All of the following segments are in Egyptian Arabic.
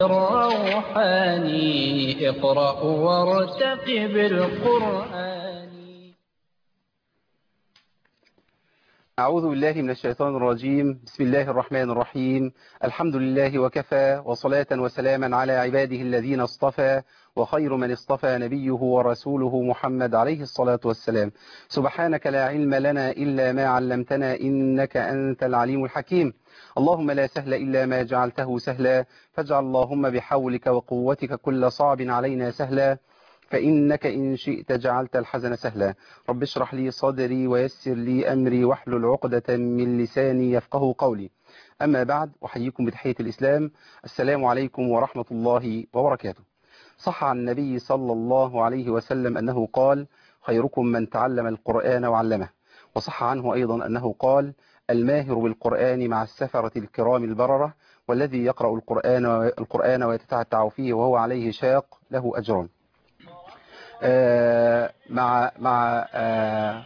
الروحاني اقرأ وارتقب القرآن أعوذ بالله من الشيطان الرجيم بسم الله الرحمن الرحيم الحمد لله وكفى وصلاة وسلاما على عباده الذين اصطفى وخير من اصطفى نبيه ورسوله محمد عليه الصلاة والسلام سبحانك لا علم لنا إلا ما علمتنا إنك أنت العليم الحكيم اللهم لا سهل إلا ما جعلته سهلا فاجعل اللهم بحولك وقوتك كل صعب علينا سهلا فإنك إن شئت جعلت الحزن سهلا رب اشرح لي صدري ويسر لي أمري واحلل عقدة من لساني يفقه قولي أما بعد أحييكم بتحية الإسلام السلام عليكم ورحمة الله وبركاته صح عن النبي صلى الله عليه وسلم أنه قال خيركم من تعلم القرآن وعلمه وصح عنه أيضا أنه قال الماهر بالقرآن مع السفرة الكرام البررة والذي يقرأ القرآن, القرآن ويتتعتع فيه وهو عليه شاق له أجران آه مع مع آه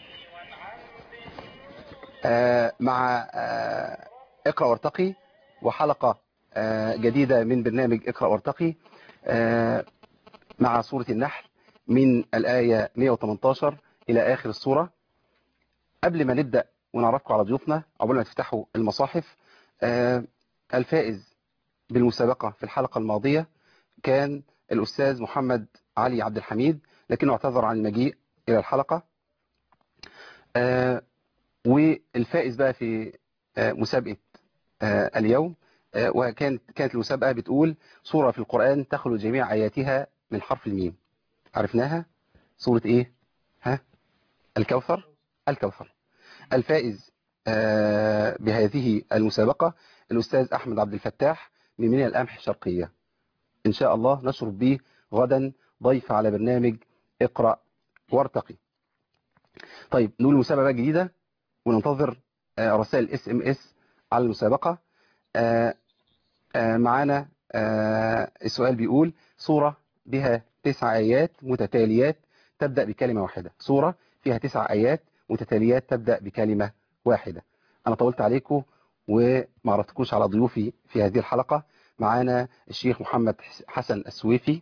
آه مع اقرأ وارتقي وحلقة جديدة من برنامج اقرأ وارتقي مع سورة النحل من الآية 118 إلى آخر السورة قبل ما نبدأ ونعرفكم على ضيوفنا قبل ما تفتحوا المصاحف الفائز بالمسابقة في الحلقة الماضية كان الأستاذ محمد علي عبد الحميد لكنه اعتذر عن المجيء إلى الحلقة والفائز بقى في مسابقة اليوم وكانت كانت المسابقة بتقول سورة في القرآن تخلو جميع آياتها من حرف الميم عرفناها سورة ايه ها الكوثر الكوثر الفائز بهذه المسابقة الأستاذ أحمد عبد الفتاح من منى القمح الشرقية إن شاء الله نشرف به غدا ضيف على برنامج اقرأ وارتقي طيب نقول المسابقة جديدة وننتظر رسائل اس ام اس على المسابقة معانا السؤال بيقول صورة بها تسع آيات متتاليات تبدأ بكلمة واحدة صورة فيها تسع آيات متتاليات تبدأ بكلمة واحدة أنا طولت عليكم وما عرفتكوش على ضيوفي في هذه الحلقة معانا الشيخ محمد حسن السويفي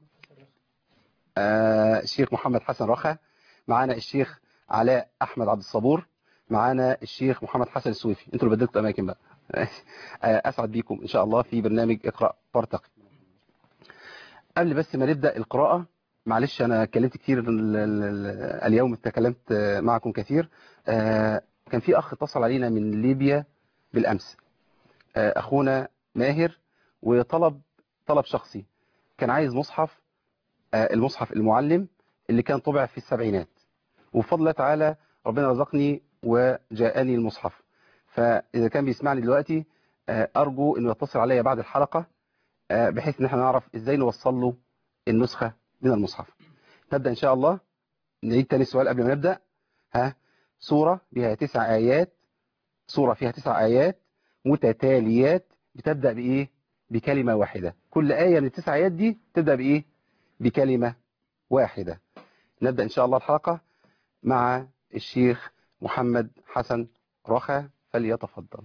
الشيخ محمد حسن رخا معانا الشيخ علاء أحمد عبد الصبور معانا الشيخ محمد حسن السويفي انتوا اللي بدلتوا أماكن بقى أسعد بيكم إن شاء الله في برنامج اقرأ وارتقي قبل بس ما نبدأ القراءة معلش أنا اتكلمت كتير اليوم تكلمت معكم كثير كان في أخ اتصل علينا من ليبيا بالأمس أخونا ماهر وطلب طلب شخصي كان عايز مصحف المصحف المعلم اللي كان طبع في السبعينات وبفضل الله تعالى ربنا رزقني وجاءني المصحف فإذا كان بيسمعني دلوقتي أرجو أنه يتصل عليا بعد الحلقة بحيث ان احنا نعرف ازاي نوصل له النسخة من المصحف نبدأ ان شاء الله نعيد تاني السؤال قبل ما نبدأ ها سورة بها تسع آيات سورة فيها تسع آيات متتاليات بتبدأ بإيه بكلمة واحدة كل آية من التسع آيات دي تبدأ بإيه بكلمة واحدة نبدأ إن شاء الله الحلقة مع الشيخ محمد حسن رخا فليتفضل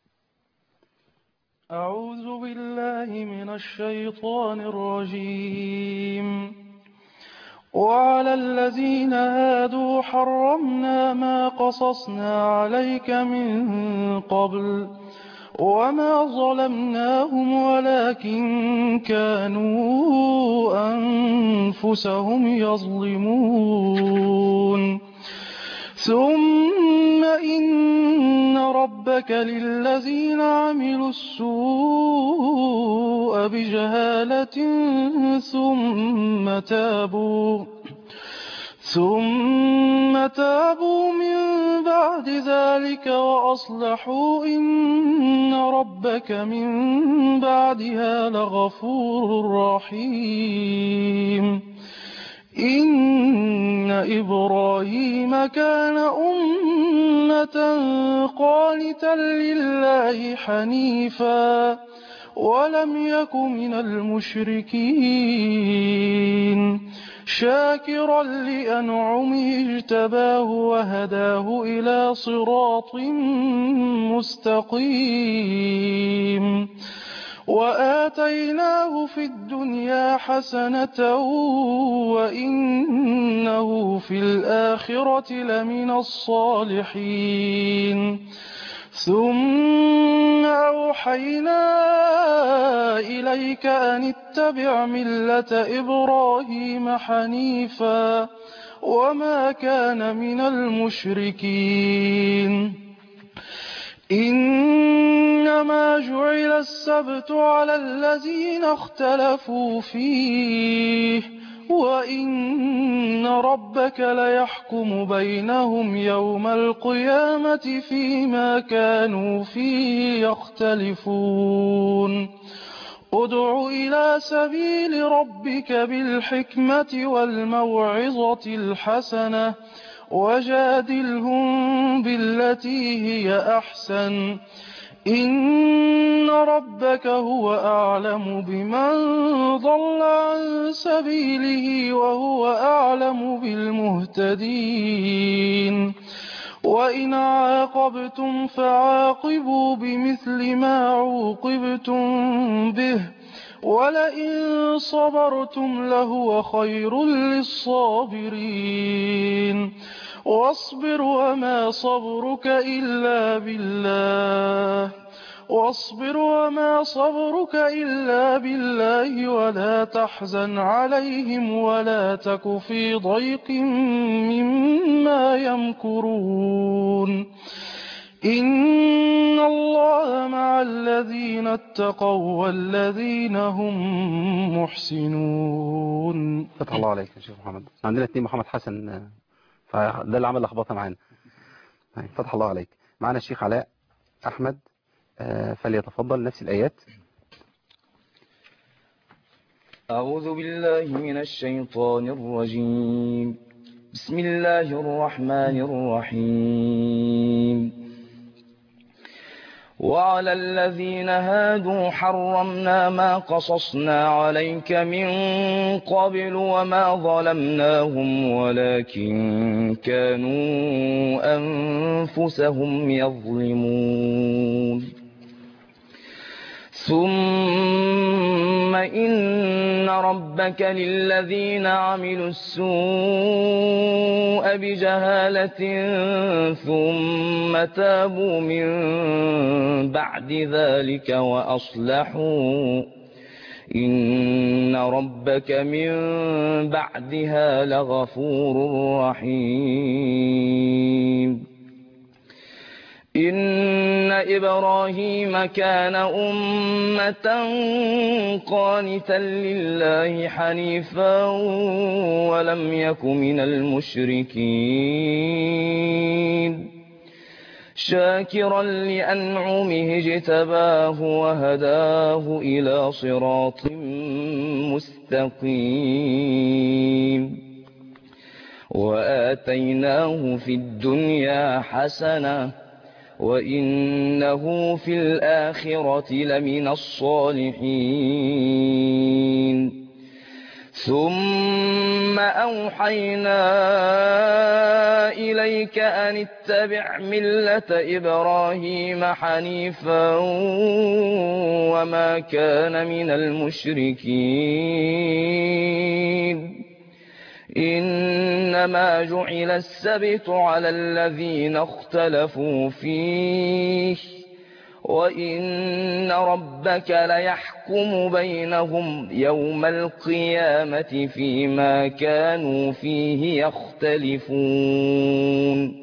أعوذ بالله من الشيطان الرجيم وعلى الذين هادوا حرمنا ما قصصنا عليك من قبل وما ظلمناهم ولكن كانوا أنفسهم يظلمون ثم إن ربك للذين عملوا السوء بجهالة ثم تابوا ثم تابوا من بعد ذلك وأصلحوا إن ربك من بعدها لغفور رحيم إن إبراهيم كان أمة قانتا لله حنيفا ولم يك من المشركين شاكرا لأنعمه اجتباه وهداه إلى صراط مستقيم وآتيناه في الدنيا حسنة وإنه في الآخرة لمن الصالحين ثم أوحينا إليك أن اتبع ملة إبراهيم حنيفا وما كان من المشركين إنما جعل السبت على الذين اختلفوا فيه وإن ربك ليحكم بينهم يوم القيامة فيما كانوا فيه يختلفون ادع إلى سبيل ربك بالحكمة والموعظة الحسنة وجادلهم بالتي هي أحسن إن ربك هو أعلم بمن ضل عن سبيله وهو أعلم بالمهتدين وإن عاقبتم فعاقبوا بمثل ما عوقبتم به ولئن صبرتم لهو خير للصابرين واصبر وما صبرك إلا بالله واصبر وما صبرك إلا بالله ولا تحزن عليهم ولا تك في ضيق مما يمكرون إن الله مع الذين اتقوا والذين هم محسنون فتح الله عليك يا شيخ محمد عندنا اتنين محمد حسن آه، فده اللي عمل لخبطه معانا طيب، فتح الله عليك معنا الشيخ علاء أحمد آه، فليتفضل نفس الآيات أعوذ بالله من الشيطان الرجيم بسم الله الرحمن الرحيم وعلى الذين هادوا حرمنا ما قصصنا عليك من قبل وما ظلمناهم ولكن كانوا أنفسهم يظلمون ثم إن ربك للذين عملوا السوء بجهالة ثم تابوا من بعد ذلك وأصلحوا إن ربك من بعدها لغفور رحيم إن إبراهيم كان أمة قانتا لله حنيفا ولم يك من المشركين شاكرا لأنعمه اجتباه وهداه إلى صراط مستقيم وآتيناه في الدنيا حسنة وإنه في الآخرة لمن الصالحين ثم أوحينا إليك أن اتبع ملة إبراهيم حنيفا وما كان من المشركين إنما جعل السبت على الذين اختلفوا فيه وإن ربك ليحكم بينهم يوم القيامة فيما كانوا فيه يختلفون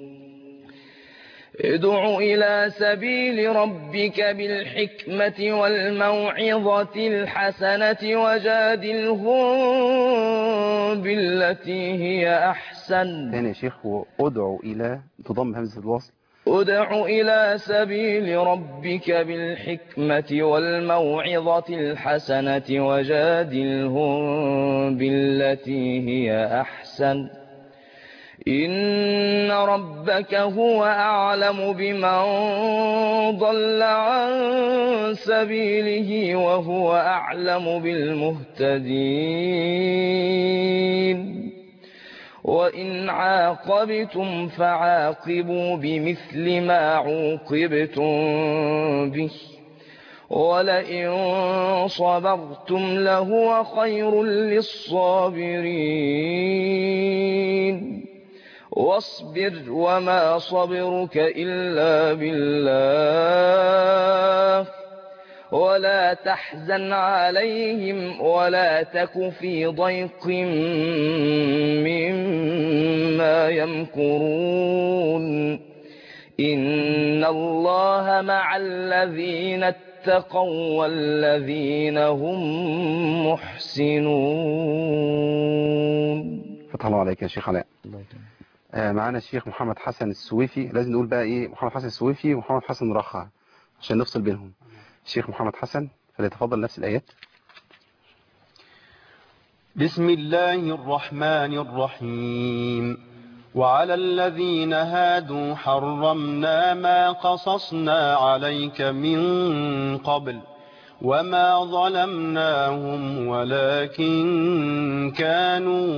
ادع إلى سبيل ربك بالحكمة والموعظة الحسنة وجادلهم بالتي هي أحسن تاني يا شيخ وادعوا إلى تضم همزة الوصل ادع إلى سبيل ربك بالحكمة والموعظة الحسنة وجادلهم بالتي هي أحسن إن ربك هو أعلم بمن ضل عن سبيله وهو أعلم بالمهتدين وإن عاقبتم فعاقبوا بمثل ما عوقبتم به ولئن صبرتم لهو خير للصابرين واصبر وما صبرك إلا بالله ولا تحزن عليهم ولا تك في ضيق مما يمكرون إن الله مع الذين اتقوا والذين هم محسنون فتح الله عليك يا شيخ علاء آه، معانا الشيخ محمد حسن السويفي لازم نقول بقى ايه محمد حسن السويفي ومحمد حسن رخا عشان نفصل بينهم الشيخ محمد حسن فليتفضل نفس الآيات بسم الله الرحمن الرحيم وعلى الذين هادوا حرمنا ما قصصنا عليك من قبل وما ظلمناهم ولكن كانوا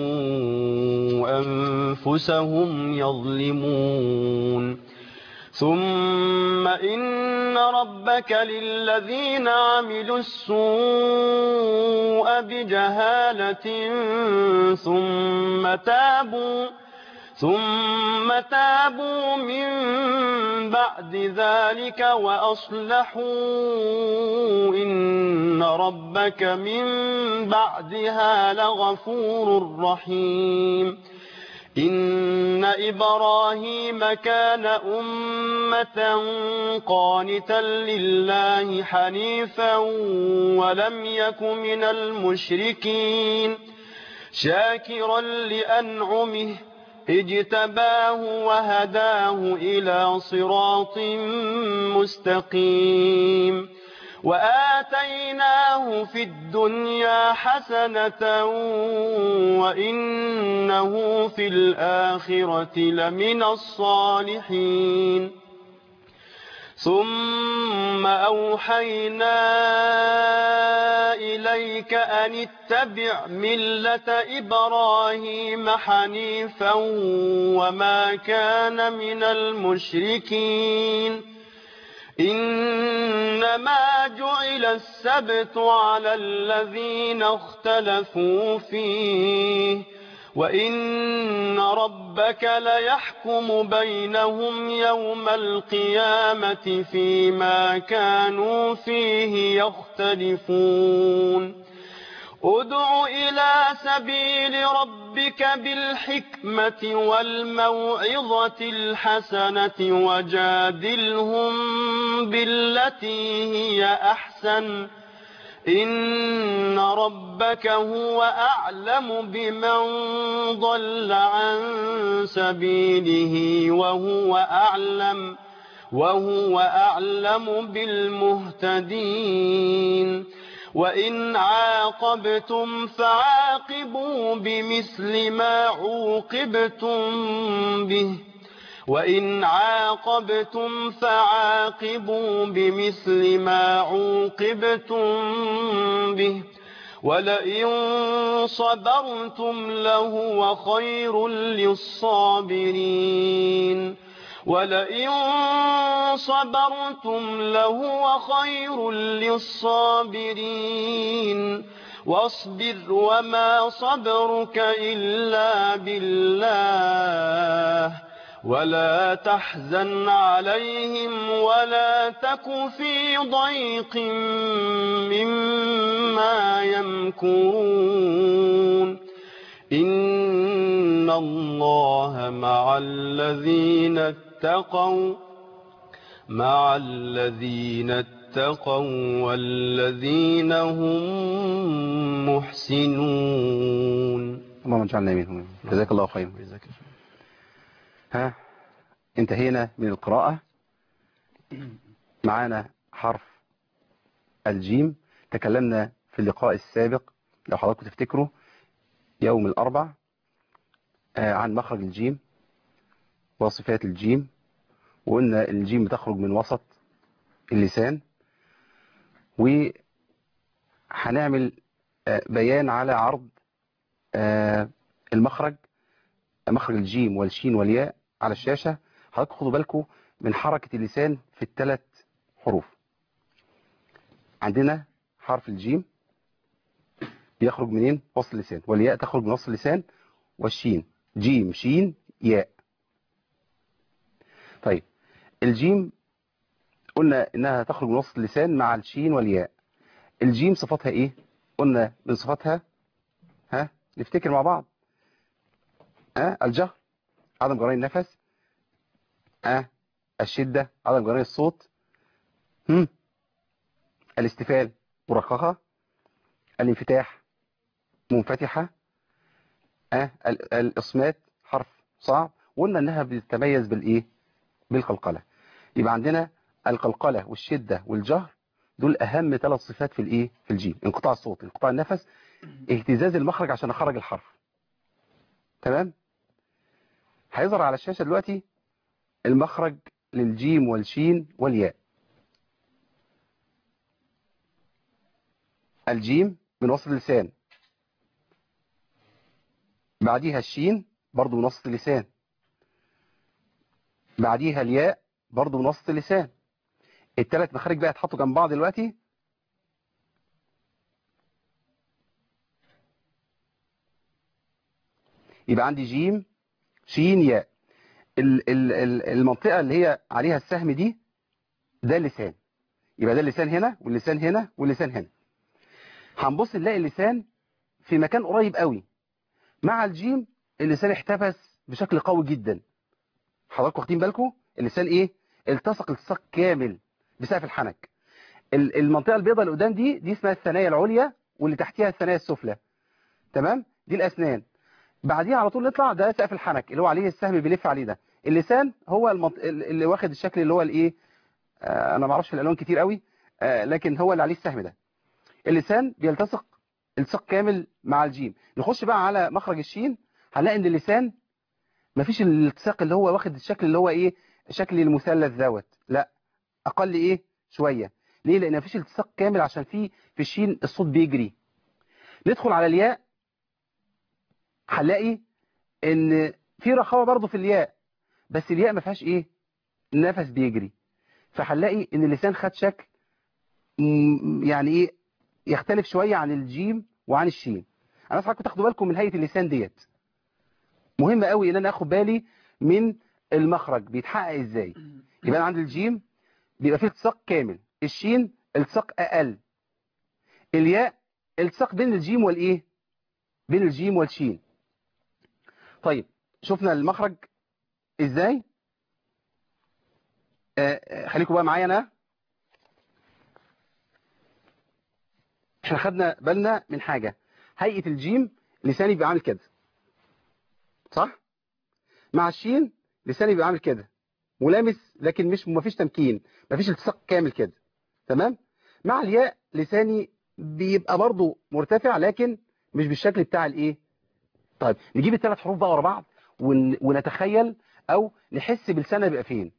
أنفسهم يظلمون ثم إن ربك للذين عملوا السوء بجهالة ثم تابوا ثم تابوا من بعد ذلك وأصلحوا إن ربك من بعدها لغفور رحيم إن إبراهيم كان أمة قانتا لله حنيفا ولم يك من المشركين شاكرا لأنعمه اجتباه وهداه إلى صراط مستقيم وآتيناه في الدنيا حسنة وإنه في الآخرة لمن الصالحين ثم أوحينا إليك أن اتبع ملة إبراهيم حنيفا وما كان من المشركين إنما جعل السبت على الذين اختلفوا فيه وإن ربك ليحكم بينهم يوم القيامة فيما كانوا فيه يختلفون ادع إلى سبيل ربك بالحكمة والموعظة الحسنة وجادلهم بالتي هي أحسن إن ربك هو أعلم بمن ضل عن سبيله وهو أعلم وهو أعلم بالمهتدين وإن عاقبتم فعاقبوا بمثل ما عوقبتم به وإن عاقبتم فعاقبوا بمثل ما عوقبتم به ولئن صبرتم لهو خير للصابرين ولئن صبرتم لهو خير للصابرين واصبر وما صبرك إلا بالله ولا تحزن عليهم ولا تك في ضيق مما يمكرون إن الله مع الذين اتقوا مع الذين اتقوا والذين هم محسنون اللهم اجعلنا منهم جزاك الله خيرا ها انتهينا من القراءة معانا حرف الجيم تكلمنا في اللقاء السابق لو حضراتكم تفتكروا يوم الأربع آه عن مخرج الجيم وصفات الجيم وقلنا الجيم بتخرج من وسط اللسان وهنعمل آه بيان على عرض آه المخرج مخرج الجيم والشين والياء على الشاشة حضراتكم خدوا بالكم من حركة اللسان في الثلاث حروف عندنا حرف الجيم بيخرج منين وسط اللسان والياء تخرج من وسط اللسان والشين جيم شين ياء طيب الجيم قلنا انها تخرج من وسط اللسان مع الشين والياء الجيم صفاتها ايه قلنا من صفاتها ها نفتكر مع بعض ها الجهر عدم جرين النفس ها الشدة عدم جرين الصوت هم الاستفال مرققة الانفتاح منفتحة ها ال- الإصمات حرف صعب وقلنا انها بتتميز بالايه بالقلقلة يبقى عندنا القلقلة والشدة والجهر دول اهم ثلاث صفات في الايه في الجيم انقطاع الصوت انقطاع النفس اهتزاز المخرج عشان اخرج الحرف تمام هيظهر على الشاشة دلوقتي المخرج للجيم والشين والياء الجيم من وسط اللسان بعديها الشين برضو من وسط اللسان بعديها الياء برضو من وسط اللسان الثلاث مخارج بقى اتحطوا جنب بعض دلوقتي يبقى عندي جيم شين ياء ال- ال- ال- المنطقة اللي هي عليها السهم دي ده اللسان يبقى ده اللسان هنا واللسان هنا واللسان هنا هنبص نلاقي اللسان في مكان قريب قوي مع الجيم اللسان احتبس بشكل قوي جدا حضراتكم واخدين بالكم اللسان ايه التصق التصاق كامل بسقف الحنك ال- المنطقة البيضاء اللي قدام دي دي اسمها الثنايا العليا واللي تحتها الثنايا السفلى تمام دي الاسنان بعديها على طول نطلع ده سقف الحنك اللي هو عليه السهم بيلف عليه ده اللسان هو المنط... اللي واخد الشكل اللي هو الايه آه انا ما اعرفش الالوان كتير قوي آه لكن هو اللي عليه السهم ده اللسان بيلتصق التصاق كامل مع الجيم نخش بقى على مخرج الشين هنلاقي ان اللسان مفيش الالتصاق اللي هو واخد الشكل اللي هو ايه شكل المثلث دوت لا اقل ايه شويه ليه لان مفيش التصاق كامل عشان في في الشين الصوت بيجري ندخل على الياء هنلاقي ان في رخاوه برضه في الياء بس الياء ما فيهاش ايه نفس بيجري فهنلاقي ان اللسان خد شكل م- يعني ايه يختلف شويه عن الجيم وعن الشين انا عايز حضراتكم تاخدوا بالكم من هيئه اللسان ديت مهم قوي ان انا اخد بالي من المخرج بيتحقق ازاي يبقى انا عندي الجيم بيبقى فيه التصاق كامل الشين التصاق اقل الياء التصاق بين الجيم والايه بين الجيم والشين طيب شفنا المخرج ازاي آه، آه، خليكم بقى معايا انا احنا خدنا بالنا من حاجة هيئة الجيم لساني بيبقى عامل كده صح مع الشين لساني بيبقى عامل كده ملامس لكن مش مفيش تمكين مفيش التصاق كامل كده تمام مع الياء لساني بيبقى برضو مرتفع لكن مش بالشكل بتاع الايه طيب نجيب الثلاث حروف بقى ورا بعض ون... ونتخيل او نحس بلساننا بيبقى فين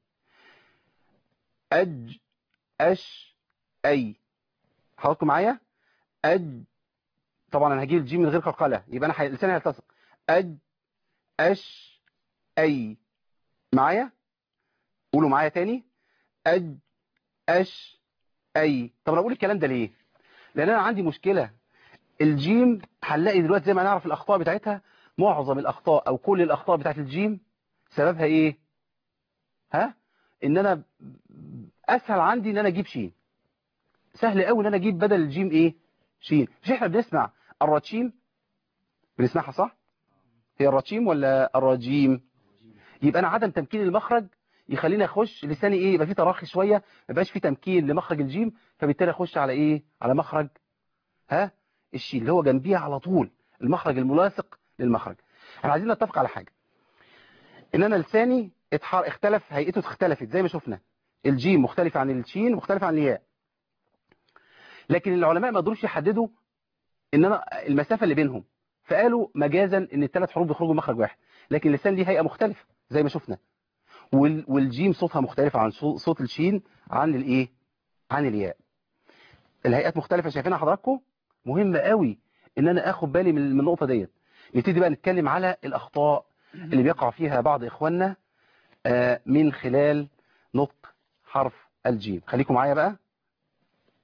اج اش اي حضراتكم معايا اج طبعا انا هجيب الجيم من غير قلقله يبقى انا ح... لساني هيلتصق اج اش اي معايا قولوا معايا تاني اج اش اي طب انا بقول الكلام ده ليه لان انا عندي مشكله الجيم هنلاقي دلوقتي زي ما نعرف الاخطاء بتاعتها معظم الاخطاء او كل الاخطاء بتاعت الجيم سببها ايه ها ان انا اسهل عندي ان انا اجيب شين سهل قوي ان انا اجيب بدل الجيم ايه شين مش احنا بنسمع الراتشيم بنسمعها صح هي الراتشيم ولا الراجيم يبقى انا عدم تمكين المخرج يخليني اخش لساني ايه يبقى فيه تراخي شويه ما يبقاش فيه تمكين لمخرج الجيم فبالتالي اخش على ايه على مخرج ها الشين اللي هو جنبيها على طول المخرج الملاصق للمخرج احنا عايزين نتفق على حاجه ان انا لساني اتحر... اختلف هيئته اختلفت زي ما شفنا الجيم مختلف عن الشين مختلف عن الياء لكن العلماء ما قدروش يحددوا ان انا المسافه اللي بينهم فقالوا مجازا ان الثلاث حروف بيخرجوا مخرج واحد لكن اللسان ليه هيئه مختلفه زي ما شفنا وال... والجيم صوتها مختلف عن صو- صوت الشين عن الايه عن الياء الهيئات مختلفه شايفينها حضراتكم مهم قوي ان انا اخد بالي من من النقطه ديت نبتدي بقى نتكلم على الاخطاء اللي بيقع فيها بعض اخواننا آه، من خلال نطق حرف الجيم خليكم معايا بقى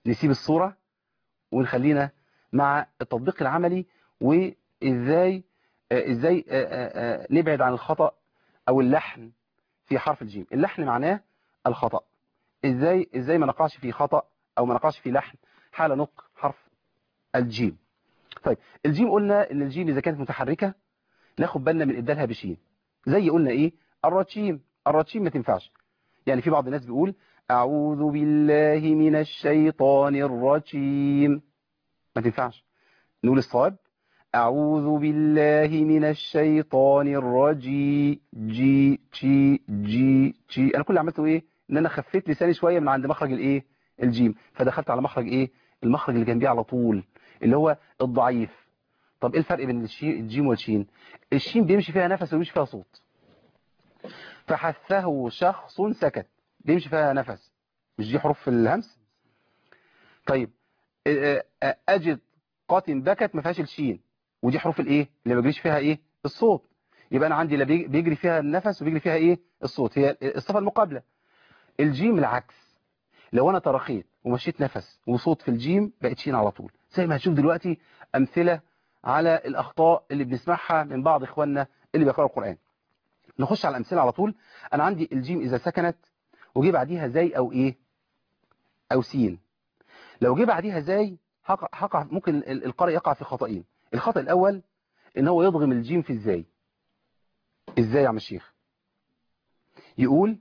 نسيب الصورة ونخلينا مع التطبيق العملي وازاي آه، ازاي آه، آه، آه، نبعد عن الخطأ او اللحن في حرف الجيم اللحن معناه الخطأ ازاي ازاي ما نقعش في خطأ او ما نقعش في لحن حال نطق حرف الجيم طيب الجيم قلنا ان الجيم اذا كانت متحركة ناخد بالنا من ابدالها بشين زي قلنا ايه الرجيم الرجيم ما تنفعش يعني في بعض الناس بيقول اعوذ بالله من الشيطان الرجيم ما تنفعش نقول الصواب أعوذ بالله من الشيطان الرجيم جي جي جي جي أنا كل اللي عملته إيه إن أنا خفيت لساني شوية من عند مخرج الإيه الجيم فدخلت على مخرج إيه المخرج اللي جنبيه على طول اللي هو الضعيف طب إيه الفرق بين الشي الجيم والشين الشين بيمشي فيها نفس وبيمشي فيها صوت فحثه شخص سكت بيمشي فيها نفس مش دي حروف الهمس طيب أجد قاتن بكت ما فيهاش الشين ودي حروف الايه اللي ما بيجريش فيها ايه الصوت يبقى انا عندي لا بيج- بيجري فيها النفس وبيجري فيها ايه الصوت هي الصفه المقابله الجيم العكس لو انا ترخيت ومشيت نفس وصوت في الجيم بقت شين على طول زي ما هتشوف دلوقتي امثله على الاخطاء اللي بنسمعها من بعض اخواننا اللي بيقراوا القران نخش على الامثله على طول انا عندي الجيم اذا سكنت وجي بعديها زي او ايه او سين لو جه بعديها زي هقع هقع ممكن ال- القارئ يقع في خطأين الخطأ الأول إن هو يضغم الجيم في الزاي إزاي يا عم الشيخ يقول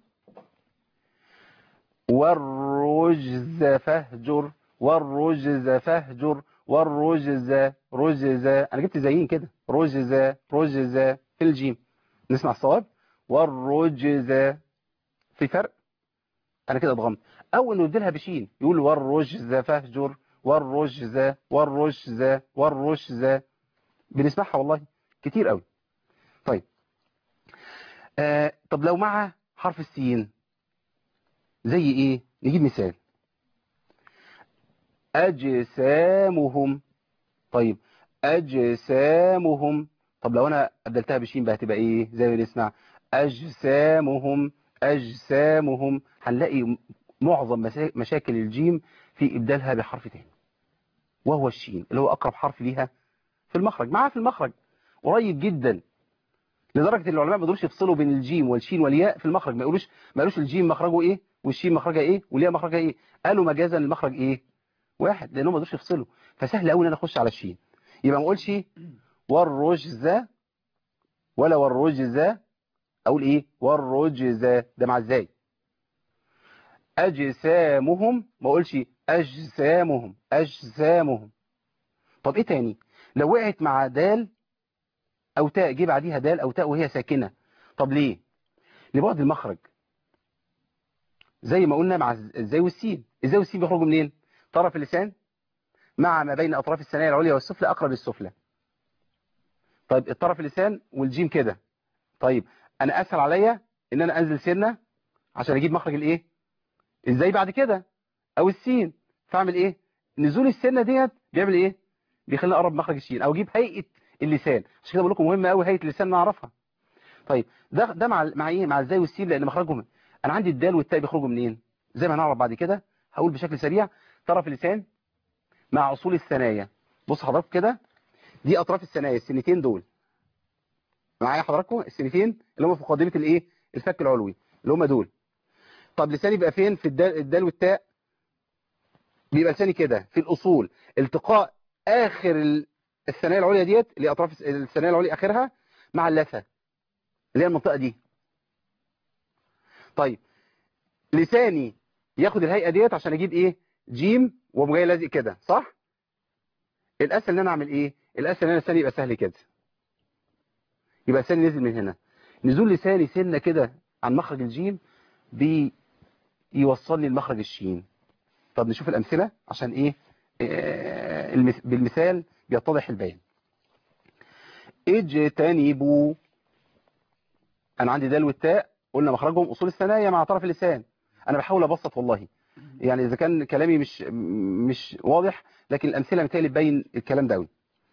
والرجز فاهجر والرجز فاهجر والرجز رجز أنا جبت زيين كده رجز رجز في الجيم نسمع الصواب والرجز في فرق أنا كده ضغمت أو إنه يديلها بشين يقول والرجز فاهجر والرجز والرجز والرجز بنسمعها والله كتير قوي طيب آه طب لو مع حرف السين زي ايه نجيب مثال اجسامهم طيب اجسامهم طب لو انا ابدلتها بشين بقى هتبقى ايه زي ما بنسمع اجسامهم اجسامهم هنلاقي معظم مسا- مشاكل الجيم في ابدالها بحرف تاني وهو الشين اللي هو اقرب حرف ليها في المخرج معاه في المخرج قريب جدا لدرجة ان العلماء ما يقدروش يفصلوا بين الجيم والشين والياء في المخرج ما يقولوش ما يقولوش الجيم مخرجه ايه والشين مخرجها ايه والياء مخرجها ايه قالوا مجازا المخرج ايه واحد لانهم ما يقدروش يفصلوا فسهل قوي ان انا اخش على الشين يبقى ما اقولش والرجز ولا والرجز اقول ايه والرجز ده مع ازاي اجسامهم ما اقولش اجسامهم اجسامهم طب ايه تاني لو وقعت مع دال او تاء جه بعديها دال او تاء وهي ساكنه طب ليه لبعد المخرج زي ما قلنا مع الزاي والسين الزاي والسين بيخرجوا منين طرف اللسان مع ما بين اطراف الثنايا العليا والسفلى اقرب للسفلى طيب الطرف اللسان والجيم كده طيب انا اسهل عليا ان انا انزل سنه عشان اجيب مخرج الايه ازاي بعد كده او السين فاعمل ايه نزول السنه ديت بيعمل ايه بيخليني اقرب مخرج الشين او اجيب هيئه اللسان عشان كده بقول لكم مهم قوي هيئه اللسان نعرفها طيب ده ده مع مع ايه مع الزاي والسين لان مخرجهم انا عندي الدال والتاء بيخرجوا منين زي ما هنعرف بعد كده هقول بشكل سريع طرف اللسان مع اصول الثنايا بص حضرتك كده دي اطراف الثنايا السنتين دول معايا حضراتكم السنتين اللي هم في مقدمه الايه الفك العلوي اللي هم دول طب لساني بيبقى فين في الدال, الدال والتاء بيبقى لساني كده في الاصول التقاء اخر ال- الثنايا العليا ديت اللي هي اطراف الثنايا العليا اخرها مع اللثه اللي هي المنطقه دي طيب لساني ياخد الهيئه ديت عشان اجيب ايه جيم وأقوم جاي لازق كده صح الاسهل ان انا اعمل ايه الاسهل ان انا لساني يبقى سهل كده يبقى لساني نزل من هنا نزول لساني سنه كده عن مخرج الجيم بيوصلني لمخرج الشين طب نشوف الامثله عشان ايه آه، المث- بالمثال بيتضح البيان اجتنبوا انا عندي دال والتاء قلنا مخرجهم اصول الثنايا مع طرف اللسان انا بحاول ابسط والله يعني اذا كان كلامي مش مش واضح لكن الامثله مثالي تبين الكلام ده قوي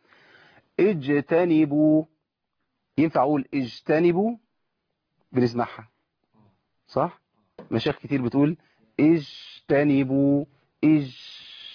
اجتنبوا ينفع اقول اجتنبوا بنسمعها صح مشايخ كتير بتقول اجتنبوا اج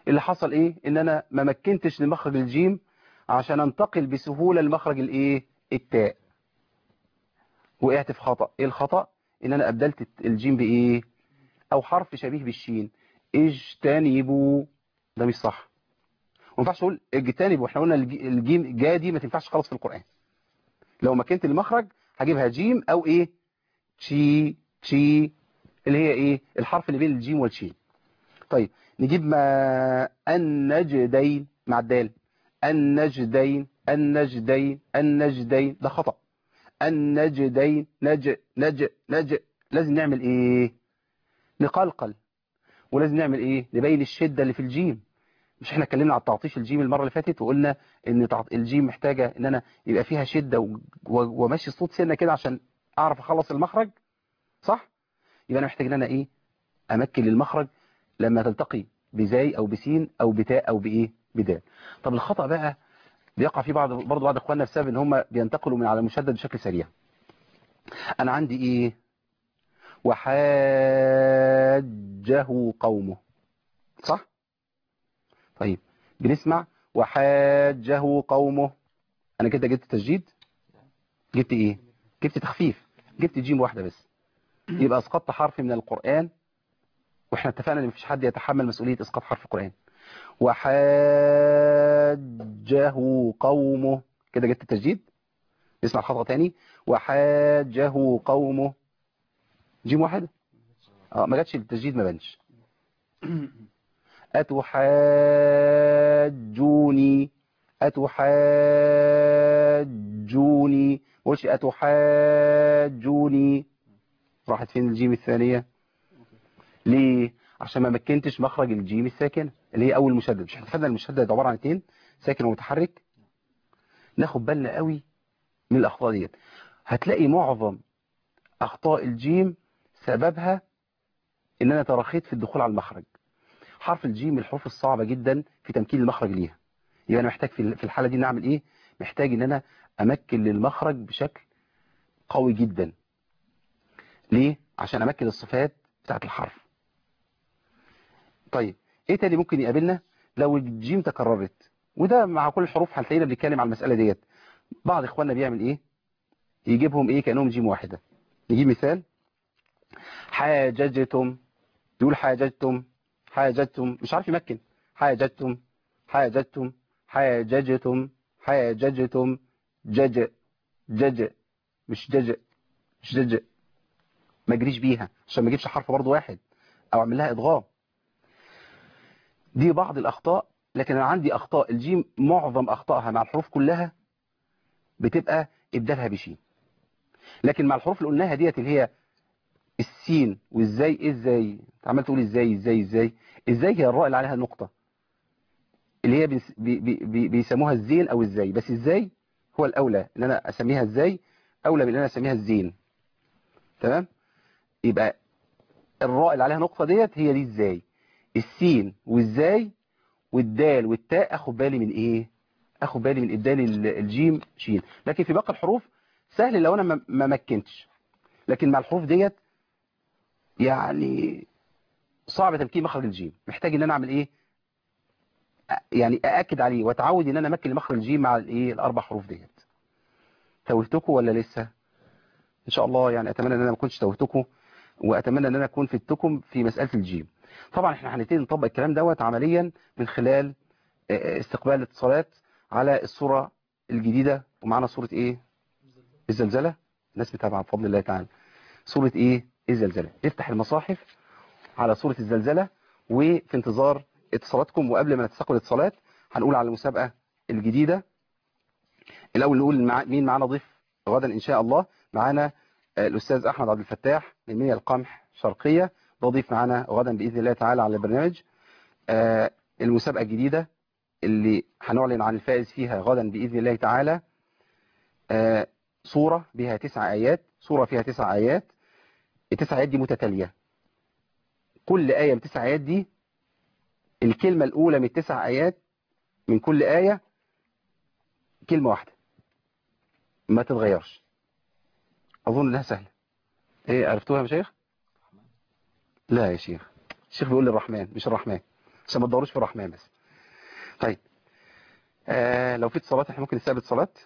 اللي حصل ايه ان انا ما مكنتش لمخرج الجيم عشان انتقل بسهولة لمخرج الايه التاء وقعت في خطأ ايه الخطأ ان انا ابدلت الجيم بايه او حرف شبيه بالشين اجتنبوا ده مش صح وما ينفعش اقول اجتنبوا احنا قلنا الج- الجيم جا دي ما تنفعش خالص في القرآن لو مكنت المخرج هجيبها جيم او ايه تشي تشي اللي هي ايه الحرف اللي بين الجيم والشين طيب نجيب ما النجدين مع الدال النجدين النجدين النجدين ده خطأ النجدين نج نج نج لازم نعمل ايه نقلقل ولازم نعمل ايه نبين الشدة اللي في الجيم مش احنا اتكلمنا على تعطيش الجيم المرة اللي فاتت وقلنا ان تعط- الجيم محتاجة ان انا يبقى فيها شدة و- و- وماشي صوت سنة كده عشان اعرف اخلص المخرج صح يبقى انا محتاج ان انا ايه امكن المخرج لما تلتقي بزاي او بسين او بتاء او بايه بدال طب الخطأ بقى بيقع فيه بعض برضه بعض اخواننا بسبب ان هم بينتقلوا من على المشدد بشكل سريع انا عندي ايه وحاجه قومه صح طيب بنسمع وحاجه قومه انا كده جبت تسجيد جبت ايه جبت تخفيف جبت جيم واحده بس يبقى اسقطت حرف من القرآن واحنا اتفقنا ان مفيش حد يتحمل مسؤولية اسقاط حرف القرآن وحاجه قومه كده جبت التسجيل نسمع الخطأ تاني وحاجه قومه جيم واحد اه ما جاتش التسجيل ما بانش أتحاجوني أتحاجوني ما قلتش أتحاجوني راحت فين الجيم الثانية ليه عشان ما مكنتش مخرج الجيم الساكنة اللي هي أول مشدد مش احنا المشدد عبارة عن اتنين ساكن ومتحرك ناخد بالنا قوي من الأخطاء ديت هتلاقي معظم أخطاء الجيم سببها إن أنا ترخيت في الدخول على المخرج حرف الجيم من الحروف الصعبة جدا في تمكين المخرج ليها يبقى أنا محتاج في في الحالة دي نعمل إيه محتاج إن أنا أمكن للمخرج بشكل قوي جدا ليه عشان أمكن الصفات بتاعت الحرف طيب إيه تاني ممكن يقابلنا لو الجيم تكررت وده مع كل الحروف هتلاقينا بنتكلم على المسألة ديت بعض إخواننا بيعمل إيه يجيبهم إيه كأنهم جيم واحدة نجيب مثال حاججتم يقول حاججتم حاججتم مش عارف يمكن حاججتم حاججتم حاججتم حاججتم جج جج مش جج مش جج ما اجريش بيها عشان ما اجيبش حرف برضه واحد او اعمل لها ادغام دي بعض الاخطاء لكن انا عندي اخطاء الجيم معظم اخطائها مع الحروف كلها بتبقى ابدالها بشين لكن مع الحروف اللي قلناها ديت اللي هي السين والازاي ايه ازاي انت عمال تقول ازاي ازاي ازاي ازاي هي الراء اللي عليها نقطة اللي هي بيس- بي بي بي بيسموها الزين او ازاي بس ازاي هو الاولى ان انا اسميها ازاي اولى من ان انا اسميها الزين تمام يبقى الراء اللي عليها نقطة ديت هي دي ازاي السين والازاي والدال والتاء اخد بالي من ايه اخد بالي من ابدال ال- الجيم شين لكن في باقي الحروف سهل لو انا ما- ما مكنتش لكن مع الحروف ديت يعني صعب تمكين مخرج الجيم محتاج ان انا اعمل ايه أ- يعني ااكد عليه واتعود ان انا امكن مخرج الجيم مع الايه الاربع حروف ديت توهتكم ولا لسه ان شاء الله يعني اتمنى ان انا ما اكونش توهتكم واتمنى ان انا اكون فدتكم في مساله الجيم طبعا احنا هنبتدي نطبق الكلام دوت عمليا من خلال آه، استقبال الاتصالات على الصوره الجديده ومعانا صوره ايه الزلزله الناس متابعه بفضل الله تعالى صوره ايه الزلزله افتح المصاحف على صوره الزلزله وفي انتظار اتصالاتكم وقبل ما نستقبل الاتصالات هنقول على المسابقه الجديده الاول نقول مع مين معانا ضيف غدا ان شاء الله معانا آه، الاستاذ احمد عبد الفتاح من منيا القمح شرقيه ده ضيف معانا غدا باذن الله تعالى على البرنامج آه، المسابقه الجديده اللي هنعلن عن الفائز فيها غدا باذن الله تعالى آه، صوره بها تسع ايات صوره فيها تسع ايات التسع ايات دي متتاليه كل ايه من التسع ايات دي الكلمه الاولى من التسع ايات من كل ايه كلمه واحده ما تتغيرش اظن انها سهله ايه عرفتوها يا شيخ لا يا شيخ الشيخ بيقول لي الرحمن مش الرحمن عشان ما تدوروش في الرحمن بس طيب آه لو في اتصالات احنا ممكن نستقبل اتصالات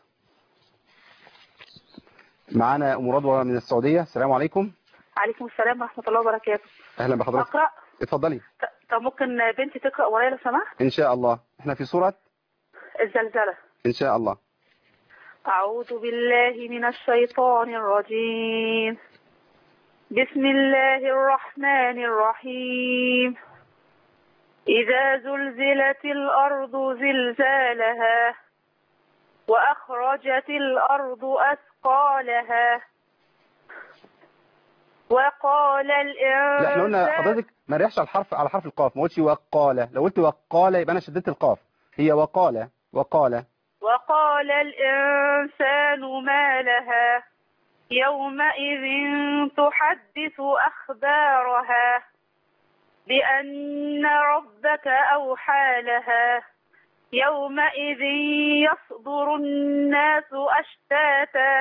معانا ام رضوى من السعوديه السلام عليكم عليكم السلام ورحمة الله وبركاته اهلا بحضرتك أقرأ اتفضلي ط- طب ممكن بنتي تقرأ ورايا لو سمحت ان شاء الله احنا في سوره الزلزلة ان شاء الله أعوذ بالله من الشيطان الرجيم بسم الله الرحمن الرحيم إذا زلزلت الأرض زلزالها وأخرجت الأرض أثقالها وقال لا احنا قلنا الإنسان حضرتك ما نريحش على الحرف على حرف القاف ما قلتش وقال لو قلت وقال يبقى انا شددت القاف هي وقال وقال وقال الإنسان ما لها يومئذ تحدث أخبارها بأن ربك أوحى لها يومئذ يصدر الناس أشتاتا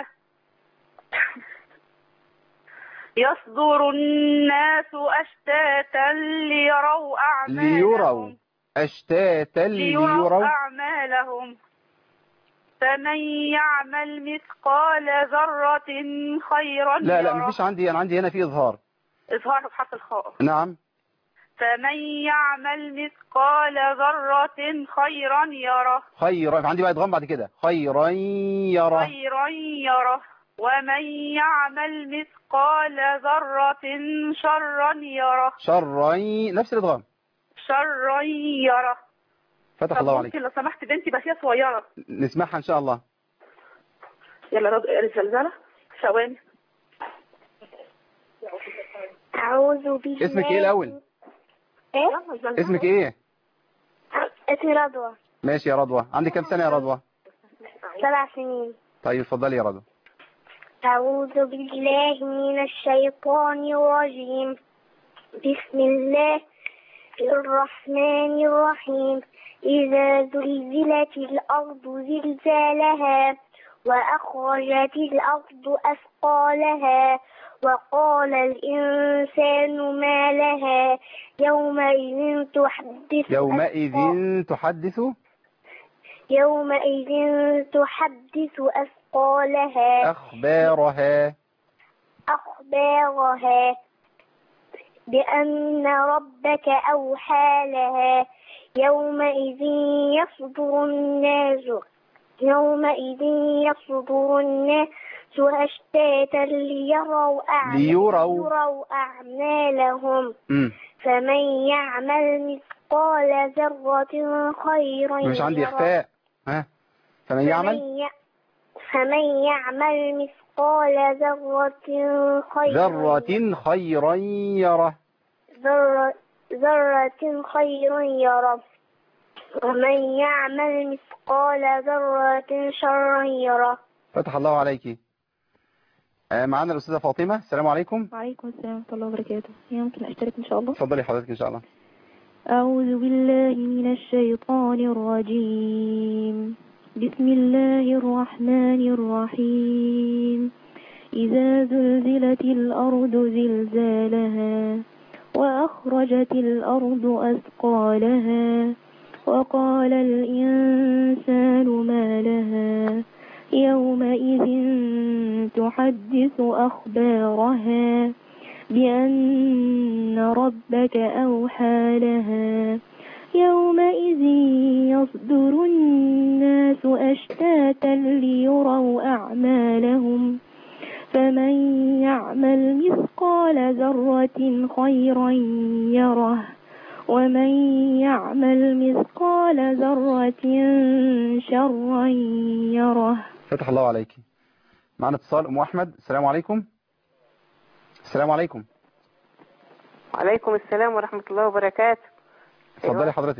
يصدر الناس أشتاتا ليروا أعمالهم ليروا اشتاتا ليروا ليروا أعمالهم فمن يعمل مثقال ذرة خيرا لا لا يره. مفيش عندي انا عندي هنا في اظهار إظهار بحرف الخاء نعم فمن يعمل مثقال ذرة خيرا يره خيرا عندي بقى ادغام بعد كده خيرا يرى خيرا يره ومن يعمل مثقال ذرة شرا يره شرا نفس الادغام شرا يره فتح طب الله عليك ممكن لو سمحت بنتي بس هي صغيرة نسمعها ان شاء الله يلا رد الزلزلة ثواني أعوذ بالله اسمك ايه الاول إيه؟ اسمك ايه اسمي رضوى ماشي يا رضوى عندك كام سنه يا رضوى سبع سنين طيب اتفضلي يا رضوى أعوذ بالله من الشيطان الرجيم بسم الله الرحمن الرحيم إذا زلزلت الأرض زلزالها وأخرجت الأرض أثقالها وقال الإنسان ما لها يومئذ تحدث يومئذ أثقال- تحدث يومئذ تحدث أثقالها اخبارها أخبارها بأن ربك أوحى لها يومئذ يصدر الناس يومئذ يصدر الناس أشتاتا ليروا أعمال ليروا. ليروا أعمالهم امم فمن يعمل مثقال ذرة خيرا مش عندي يره. اخفاء ها فمن يعمل فمن ي- فمن يعمل مثقال ذرة خيرا ذرة خيرا يره ذرة ذرة خيرا يره ومن يعمل مثقال ذرة شرا يره فتح الله عليك آه، معانا الاستاذه فاطمه السلام عليكم وعليكم السلام ورحمة الله وبركاته يمكن أشترك إن شاء الله اتفضلي حضرتك ان شاء الله أعوذ بالله من الشيطان الرجيم بسم الله الرحمن الرحيم إذا زلزلت الأرض زلزالها وأخرجت الأرض أثقالها وقال الإنسان ما لها يومئذ تحدث أخبارها بأن ربك أوحى لها يومئذ يصدر الناس أشتاتا ليروا أعمالهم فمن يعمل مثقال ذرة خيرا يره ومن يعمل مثقال ذرة شرا يره فتح الله عليك معنا اتصال ام احمد السلام عليكم السلام عليكم وعليكم السلام ورحمة الله وبركاته اتفضلي حضرتك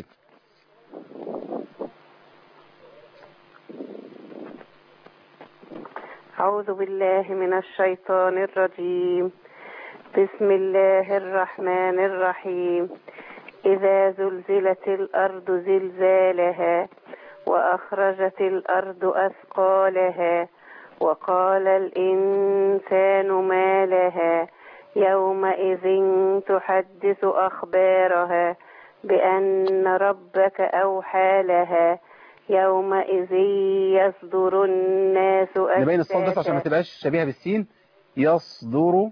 أعوذ بالله من الشيطان الرجيم بسم الله الرحمن الرحيم إذا زلزلت الأرض زلزالها وأخرجت الأرض أثقالها وقال الإنسان ما لها يومئذ تحدث أخبارها بأن ربك أوحى لها يومئذ يصدر الناس نبين الصاد بس عشان ما أشتاتا تبقاش شبيهة بالسين يصدر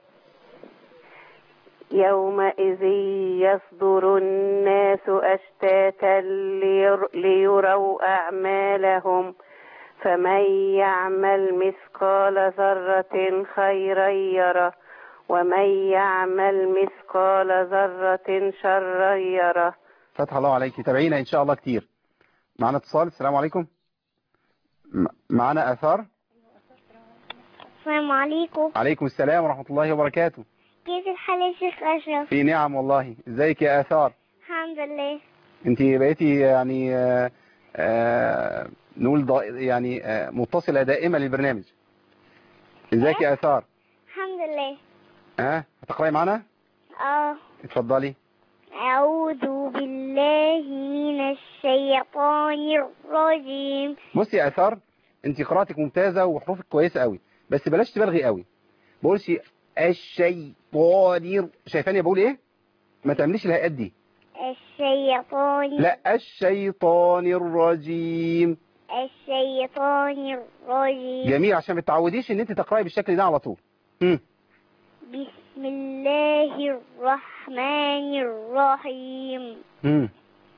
يومئذ يصدر الناس أشتاتا لير- ليروا أعمالهم فمن يعمل مثقال ذرة خيرا يره ومن يعمل مثقال ذرة شرا يره فتح الله عليك تابعينا إن شاء الله كتير معنا اتصال السلام عليكم م- معنا آثار السلام عليكم عليكم السلام ورحمة الله وبركاته كيف الحال يا شيخ أشرف في نعم والله ازيك يا آثار الحمد لله انت بقيتي يعني آه، آه، نقول ضا- يعني آه، متصلة دائمة للبرنامج ازيك يا آثار الحمد لله ها هتقرأي معنا اه اتفضلي أعوذ بالله من الشيطان الرجيم بصي يا آثار انت قراءتك ممتازة وحروفك كويسة قوي بس بلاش تبالغي قوي بقولش الشيطان شايفاني بقول ايه ما تعمليش الهيئات دي الشيطان لا الشيطان الرجيم الشيطان الرجيم جميل عشان ما تتعوديش ان انت تقراي بالشكل ده على طول مم. بسم الله الرحمن الرحيم مم.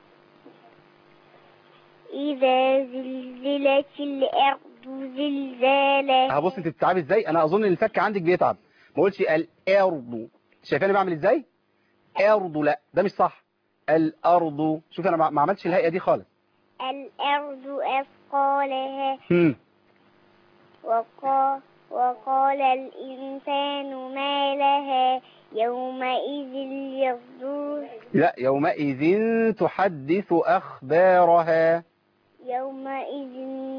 إذا زلزلت الأرض زلزالها هبص انت بتتعبي ازاي انا اظن ان الفك عندك بيتعب ما قلتش الارض شايفاني بعمل ازاي ارض لا ده مش صح الارض شوف انا ما ما عملتش الهيئه دي خالص الأرض أثقالها مم. وقال, وقال الإنسان ما لها يومئذ يصدر لا يومئذ تحدث اخبارها يومئذ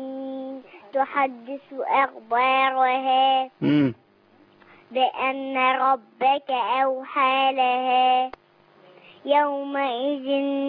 تحدث أخبارها مم. بأن ربك أوحى لها يومئذ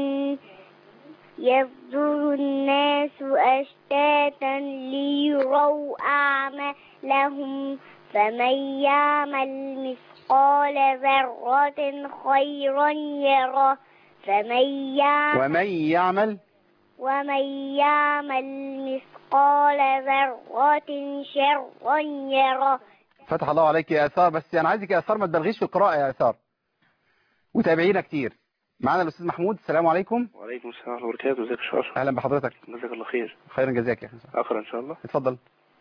يصدر الناس أشتاتا ليروا أعمالهم فمن يعمل مثقال ذرة خيرا يره فمن يعمل ومن يعمل ومن يعمل مثقال ذرة شرا يره فتح الله عليك يا اثار بس انا عايزك يا اثار ما تبالغيش في القراءه يا اثار وتابعينا كتير معانا الاستاذ محمود السلام عليكم وعليكم السلام ورحمة الله وبركاته ازيك يا شرف اهلا بحضرتك جزاك الله خير خيرا جزاك يا اخي اقرا ان شاء الله اتفضل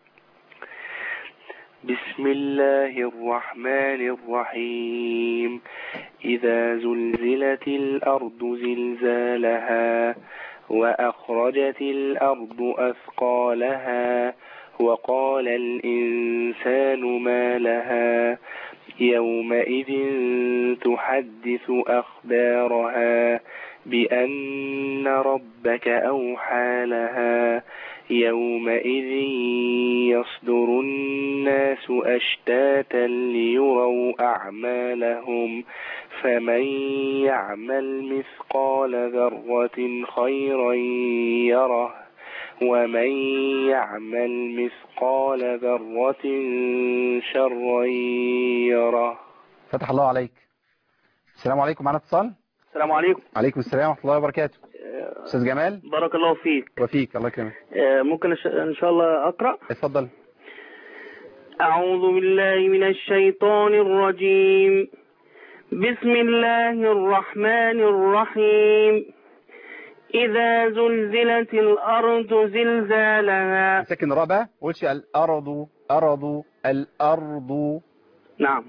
بسم الله الرحمن الرحيم إذا زلزلت الأرض زلزالها وأخرجت الأرض أثقالها وقال الإنسان ما لها يومئذ تحدث أخبارها بأن ربك أوحى لها يومئذ يصدر الناس أشتاتا ليروا أعمالهم فمن يعمل مثقال ذرة خيرا يره ومن يعمل مثقال ذرة شرا يره فتح الله عليك السلام عليكم معنا اتصال السلام عليكم عليكم السلام ورحمه الله وبركاته استاذ جمال بارك الله فيك وفيك الله يكرمك آه، ممكن أش- ان شاء الله اقرا اتفضل اعوذ بالله من الشيطان الرجيم بسم الله الرحمن الرحيم اذا زلزلت الارض زلزالها ساكن الراء بقى قولش الارض ارض الارض نعم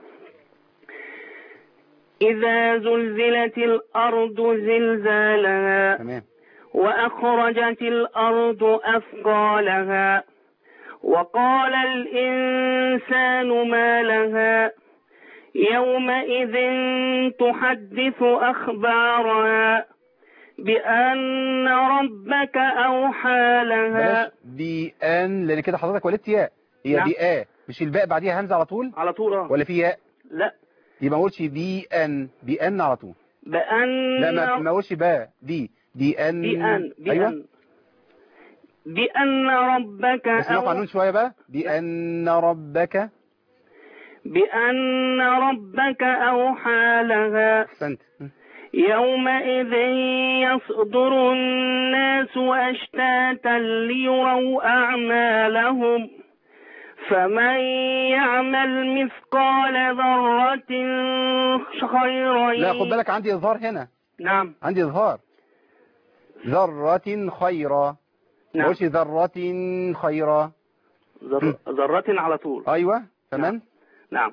إذا زلزلت الأرض زلزالها تمام وأخرجت الأرض أثقالها وقال الإنسان ما لها يومئذ تحدث أخبارها بأن ربك أوحى لها بلاش بي ان لان كده حضرتك ولدت ياء هي نعم. بي ا مش الباء بعديها همزه على طول على طول اه ولا في ياء لا يبقى ما اقولش بي ان بي ان على طول بأن لا ما ما اقولش با دي بي ان بأن ايوه بأن بأن ربك بس نقف على أو النون شويه بقى بأن ربك بأن ربك أوحى لها احسنت يومئذ يصدر الناس أشتاتا ليروا أعمالهم فمن يعمل مثقال ذرة خيرا لا خد بالك عندي إظهار هنا نعم عندي إظهار ذرة خيرا نعم. وش ذرة خيرا ذر- ذرة على طول أيوة تمام نعم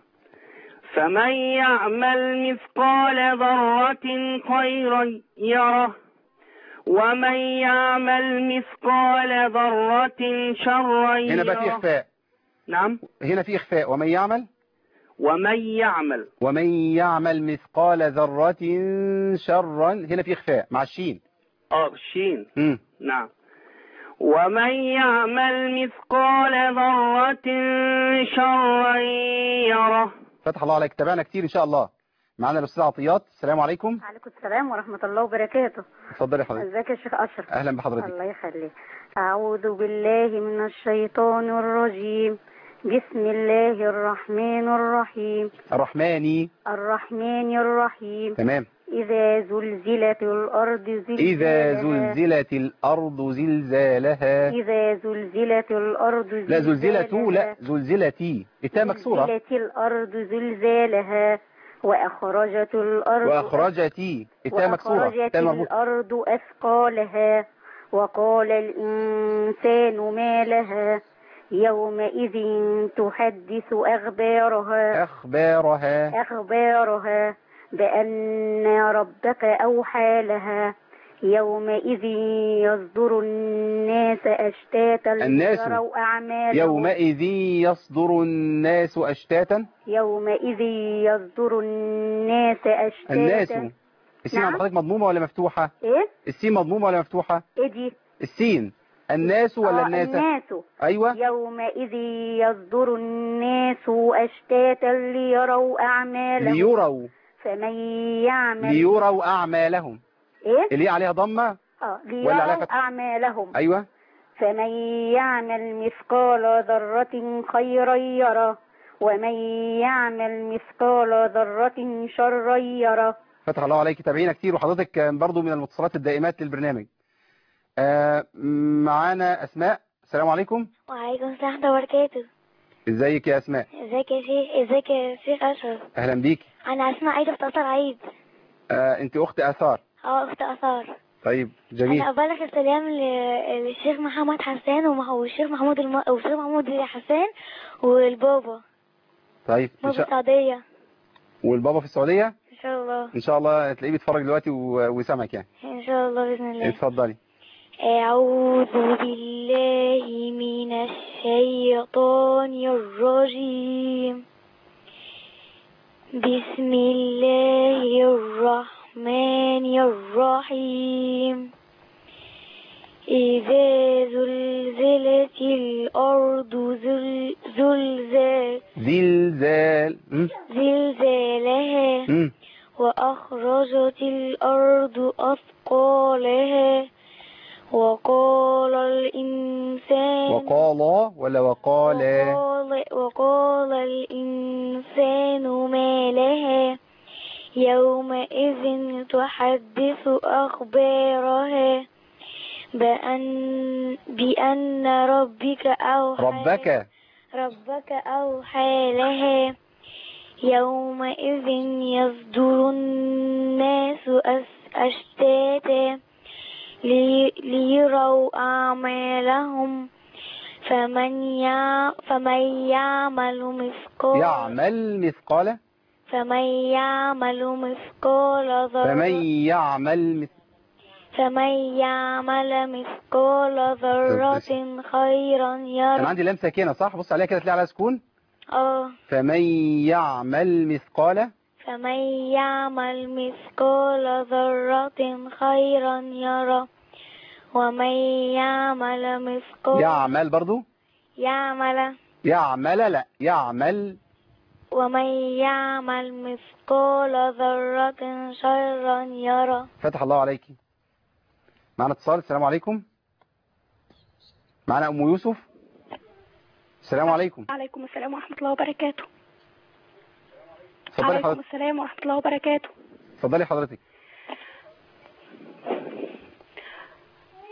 فمن يعمل مثقال ذرة خيرا يره ومن يعمل مثقال ذرة شرا هنا بقى في يره إخفاء نعم هنا في إخفاء ومن يعمل ومن يعمل ومن يعمل مثقال ذرة شرا هنا في إخفاء مع الشين اه الشين مم. نعم ومن يعمل مثقال ذرة شرا يره فتح الله عليك تابعنا كتير إن شاء الله معانا الأستاذ عطيات السلام عليكم عليكم السلام ورحمة الله وبركاته اتفضلي يا حضرتك ازيك يا شيخ أشرف أهلا بحضرتك الله يخليك أعوذ بالله من الشيطان الرجيم بسم الله الرحمن الرحيم الرحماني الرحمن الرحيم تمام إذا زلزلت الأرض زلزالها إذا زلزلت الأرض زلزالها إذا زلزلت الأرض لا زلزلت زلزالها لا زلزلتي التاء مكسورة زلزلت الأرض زلزالها وأخرجت الأرض وأخرجتي التاء مكسورة وأخرجت التاء مربوطة الأرض أثقالها وقال الإنسان ما لها يومئذ تحدث أخبارها أخبارها أخبارها بأن ربك أوحى لها يومئذ يصدر الناس أشتاتا الناس ليروا أعمالهم يومئذ يصدر الناس أشتاتا يومئذ يصدر الناس أشتاتا الناس السين نعم. عند حضرتك مضمومة ولا مفتوحة إيه؟ السين مضمومة ولا مفتوحة إيه دي؟ السين الناس ولا آه، الناس الناس أيوة يومئذ يصدر الناس أشتاتا ليروا أعمالهم ليروا فمن يعمل ليروا أعمالهم إيه؟ اللي عليها ضمة آه ولا عليها ليروا فتح؟ أعمالهم أيوة فمن يعمل مثقال ذرة خيرا يره ومن يعمل مثقال ذرة شرا يره فتح الله عليك تابعينا كتير وحضرتك برضو من المتصلات الدائمات للبرنامج آه معانا أسماء السلام عليكم وعليكم السلام ورحمة الله وبركاته ازيك يا أسماء ازيك يا شيخ ازيك يا شيخ أشرف أهلا بيك أنا أسماء عيد أخت أثر عيد آه انت أخت آثار اه أخت أثار طيب جميل أنا أبلغ السلام ل- للشيخ محمد حسان ومح- والشيخ محمود الم... والشيخ محمود حسان والبابا طيب إن بابا شاء... السعودية والبابا في السعودية إن شاء الله إن شاء الله تلاقيه بيتفرج دلوقتي و... وسامعك يعني إن شاء الله بإذن الله اتفضلي أعوذ بالله من الشيطان الرجيم بسم الله الرحمن الرحيم إذا زلزلت الأرض زل زلزال زلزال م? زلزالها م? وأخرجت الأرض أثقالها وقال الإنسان وقال ولا وقال وقال, وقال الإنسان ما لها يومئذ تحدث أخبارها بأن, بأن ربك أوحى ربك ربك أوحى لها يومئذ يصدر الناس أس- أشتاتا لي- ليروا أعمالهم فمن يع... فمن يعمل مثقال يعمل مثقال فمن يعمل مثقال فمن ذرة يعمل مث... فمن يعمل مثقال ذرة خيرا كان يره عندي لام ساكنة صح بص عليها كده تلاقي عليها سكون اه فمن يعمل مثقال فمن يعمل مثقال ذرة خيرا يره ومن يعمل مثقال يعمل برضو يعمل يعمل لا يعمل ومن يعمل مثقال ذرة شرا يره فتح الله عليك معنا اتصال السلام عليكم معنا ام يوسف السلام عليكم عليكم السلام ورحمة الله وبركاته اتفضلي عليكم حضرتك السلام ورحمة الله وبركاته اتفضلي حضرتك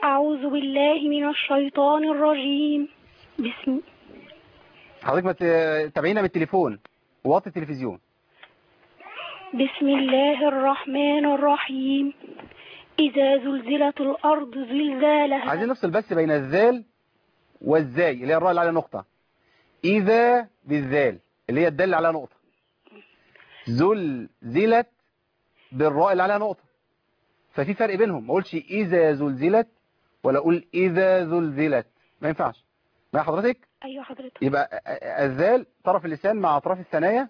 أعوذ بالله من الشيطان الرجيم بسم حضرتك ما ت- تابعينا بالتليفون وواطي التلفزيون بسم الله الرحمن الرحيم إذا زلزلت الأرض زلزالها عايزين نفصل بس بين الذال والزاي اللي هي الراء اللي على نقطة إذا بالذال اللي هي الدال اللي على نقطة زلزلت بالراء اللي عليها نقطة ففي فرق بينهم ما اقولش إذا زلزلت ولا أقول إذا زلزلت ما ينفعش مع حضرتك أيوة حضرتك يبقى الذال طرف اللسان مع أطراف الثنايا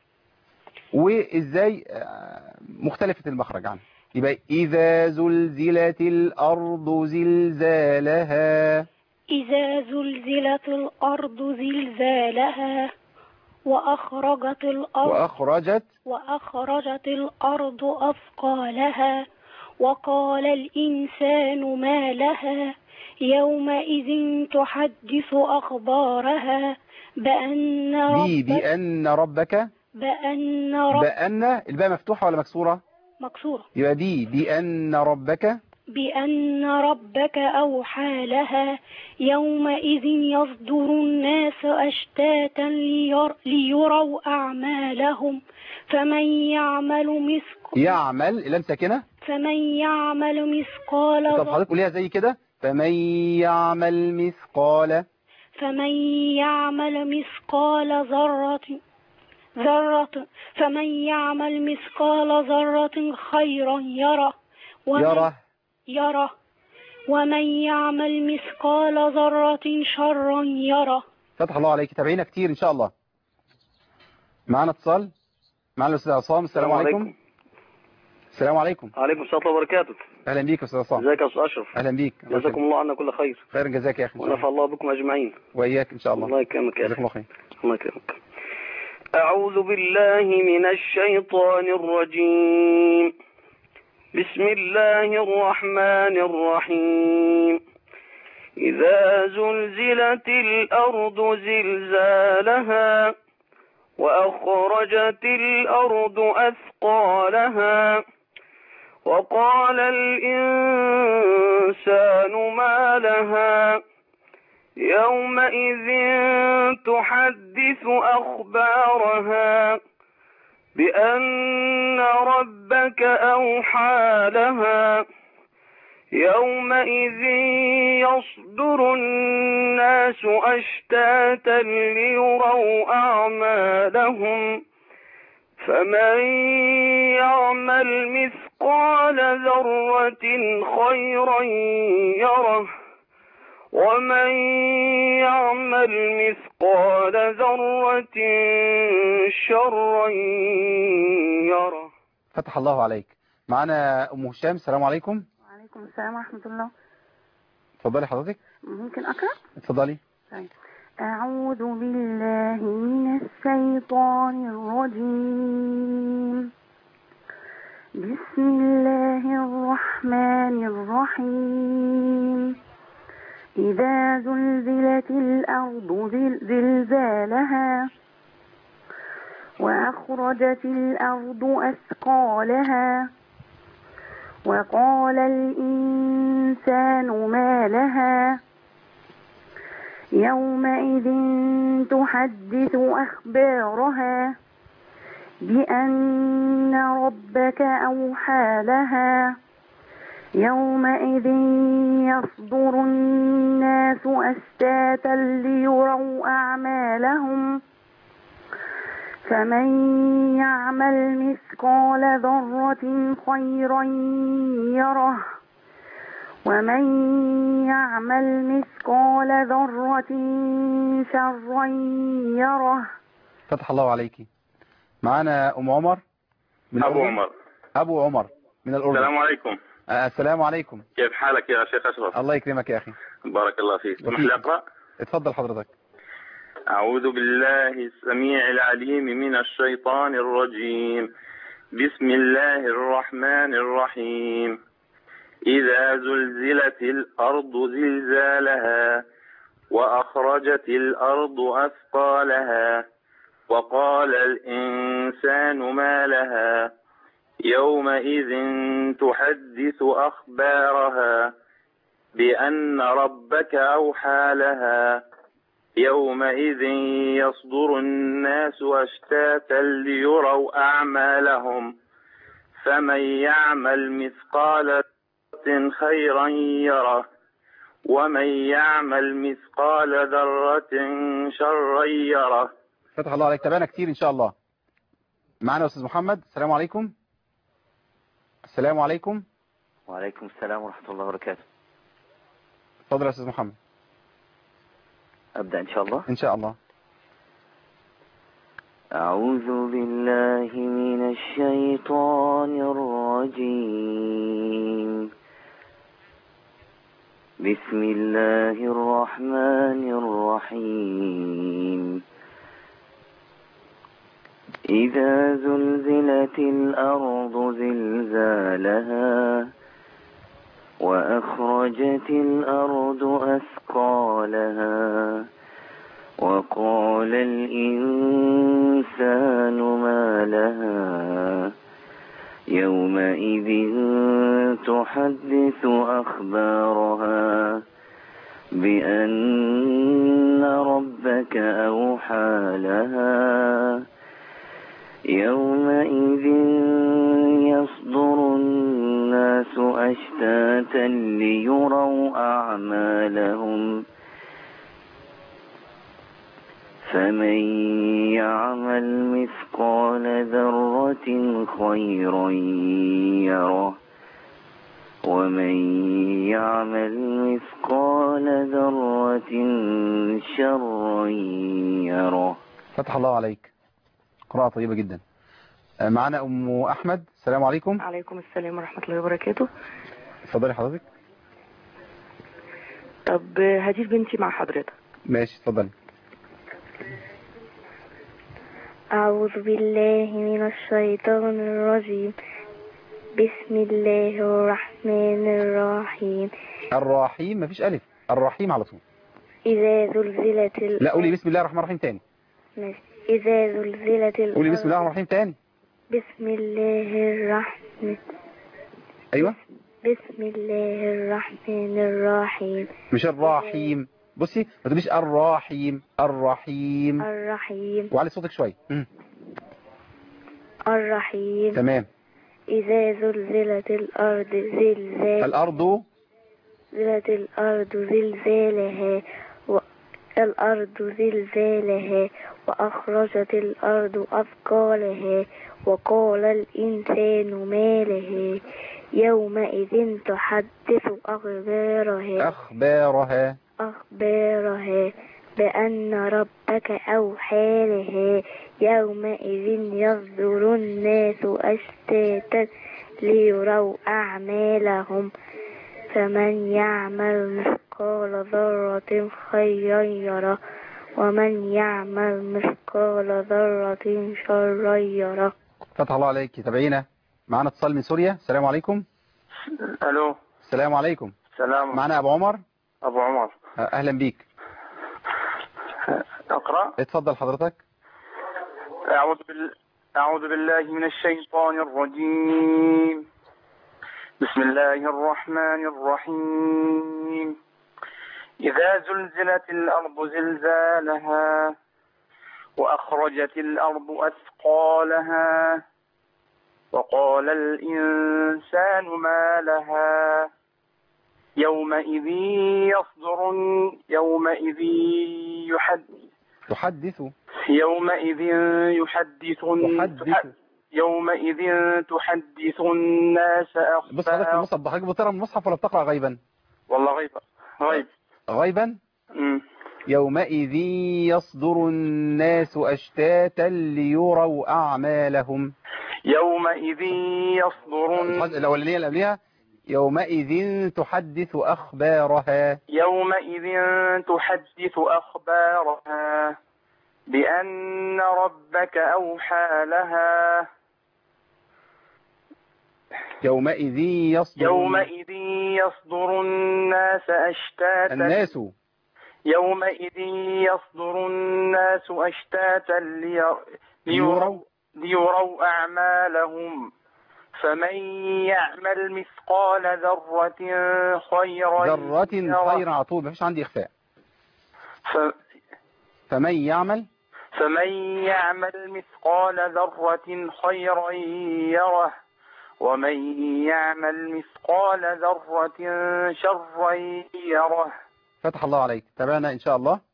وإزاي آه، مختلفة المخرج عنه يبقى إذا زلزلت الأرض زلزالها إذا زلزلت الأرض زلزالها وأخرجت الأرض وأخرجت وأخرجت الأرض أثقالها وقال الإنسان ما لها يومئذ تحدث أخبارها بأن بي ربك بأن ربك بأن رب بأن الباء مفتوحة ولا مكسورة مكسورة يبقى دي بأن ربك بأن ربك أوحى لها يومئذ يصدر الناس أشتاتا لير ليروا أعمالهم فمن يعمل مثقال يعمل اللام ساكنة فمن يعمل مثقال طب ذرة حضرتك قوليها زي كده فمن يعمل مثقال فمن يعمل مثقال ذرة ذرة فمن يعمل مثقال ذرة خيرا يره ومن يره يره ومن يعمل مثقال ذرة شرا يره فتح الله عليك تابعينا كتير إن شاء الله معانا اتصال معانا الأستاذ عصام السلام السلام عليكم السلام عليكم عليكم السلام ورحمة الله وبركاته أهلا بيك يا أستاذ عصام ازيك يا استاذ اشرف أهلا بيك الله جزاكم يخليك. الله عنا كل خير خير جزاك يا أخي إن شاء ونفع الله الله بكم اجمعين وإياك إن شاء الله الله يكرمك يا جزاك اخي الله خير الله يكرمك أعوذ بالله من الشيطان الرجيم بسم الله الرحمن الرحيم إذا زلزلت الأرض زلزالها وأخرجت الأرض أثقالها وقال الإنسان ما لها يومئذ تحدث أخبارها بأن ربك أوحى لها يومئذ يصدر الناس أشتاتا ليروا أعمالهم فمن يعمل مثقال ذرة خيرا يره ومن يعمل مثقال ذرة شرا يره فتح الله عليك معانا أم هشام السلام عليكم وعليكم السلام ورحمة الله اتفضلي حضرتك ممكن أقرأ؟ اتفضلي طيب أعوذ بالله من الشيطان الرجيم بسم الله الرحمن الرحيم إذا زلزلت الأرض زل- زلزالها وأخرجت الأرض أثقالها وقال الإنسان ما لها يومئذ تحدث أخبارها بأن ربك أوحى لها يومئذ يصدر الناس أشتاتا ليروا أعمالهم فمن يعمل مثقال ذرة خيرا يره ومن يعمل مثقال ذرة شرا يره فتح الله عليك معانا أم عمر من أبو الأردن. عمر أبو عمر من الأردن السلام عليكم آه، السلام عليكم كيف حالك يا شيخ أشرف الله يكرمك يا أخي بارك الله فيك تسمح وفيك. لي أقرأ اتفضل حضرتك أعوذ بالله السميع العليم من الشيطان الرجيم بسم الله الرحمن الرحيم إذا زلزلت الأرض زلزالها وأخرجت الأرض أثقالها وقال الإنسان ما لها يومئذ تحدث أخبارها بأن ربك أوحى لها يومئذ يصدر الناس أشتاتا ليروا أعمالهم فمن يعمل مثقال ذرة خيرا يره ومن يعمل مثقال ذرة شرا يره فتح الله عليك تابعنا كتير ان شاء الله معنا استاذ محمد السلام عليكم السلام عليكم وعليكم السلام ورحمة الله وبركاته اتفضل يا استاذ محمد أبدأ إن شاء الله ان شاء الله أعوذ بالله من الشيطان الرجيم بسم الله الرحمن الرحيم إذا زلزلت الأرض زلزالها وأخرجت الأرض أثقالها وقال الإنسان ما لها يومئذ تحدث أخبارها بأن ربك أوحى لها يومئذ يصدر الناس أشتاتا ليروا أعمالهم فمن يعمل مثقال ذرة خيرا يره ومن يعمل مثقال ذرة شرا يره فتح الله عليك قراءة طيبة جدا آه، معنا ام احمد السلام عليكم عليكم السلام ورحمة الله وبركاته اتفضلي حضرتك طب هجيب بنتي مع حضرتك ماشي اتفضلي أعوذ بالله من الشيطان الرجيم بسم الله الرحمن الرحيم الرحيم مفيش الف الرحيم على طول إذا زلزلت الأرض لا قولي بسم الله الرحمن الرحيم تاني ماشي. إذا زلزلت الأرض قولي بسم الله الرحمن الرحيم تاني بسم الله الرحمن ايوه بسم الله الرحمن الرحيم مش الرحيم بصي ما تقوليش الرحيم الرحيم الرحيم وعلي صوتك شويه مم. الرحيم تمام إذا زلزلت الأرض زلزال الارض زلزلت الأرض زلزالها و... الأرض زلزالها وأخرجت الأرض أثقالها وقال الإنسان ما لها يومئذ تحدث أخبارها اخبارها أخبارها بأن ربك أوحى لها يومئذ يصدر الناس أشتاتا ليروا أعمالهم فمن يعمل مثقال ذرة خيرا يره ومن يعمل مثقال ذرة شرا يره فتح الله عليك تابعينا معنا اتصال من سوريا السلام عليكم الو السلام عليكم سلام معنا ابو عمر ابو عمر آه، اهلا بيك اقرا اتفضل حضرتك اعوذ بال... اعوذ بالله من الشيطان الرجيم بسم الله الرحمن الرحيم اذا زلزلت الارض زلزالها واخرجت الارض اثقالها وقال الانسان ما لها يومئذ يصدر يومئذ يحدث تحدث يومئذ يحدث تحدث يومئذ تحدث الناس بص حضرتك أخبار المصحف حضرتك بتقرا من المصحف ولا بتقرا غيبا والله غيب غيب غيبا مم. يومئذ يصدر الناس أشتاتا ليروا أعمالهم يومئذ يصدر الأولانية اللي قبلها يومئذ تحدث أخبارها يومئذ تحدث أخبارها بأن ربك أوحى لها يومئذ يصدر يومئذ يصدر الناس أشتاتا الناس يومئذ يصدر الناس أشتاتا لي- ليروا ليروا أعمالهم فمن يعمل مثقال ذرة خيرا ذرة يره. خير على طول مفيش عندي إخفاء ف... فمن يعمل فمن يعمل مثقال ذرة خيرا يره ومن يعمل مثقال ذرة شرا يره فتح الله عليك تابعنا إن شاء الله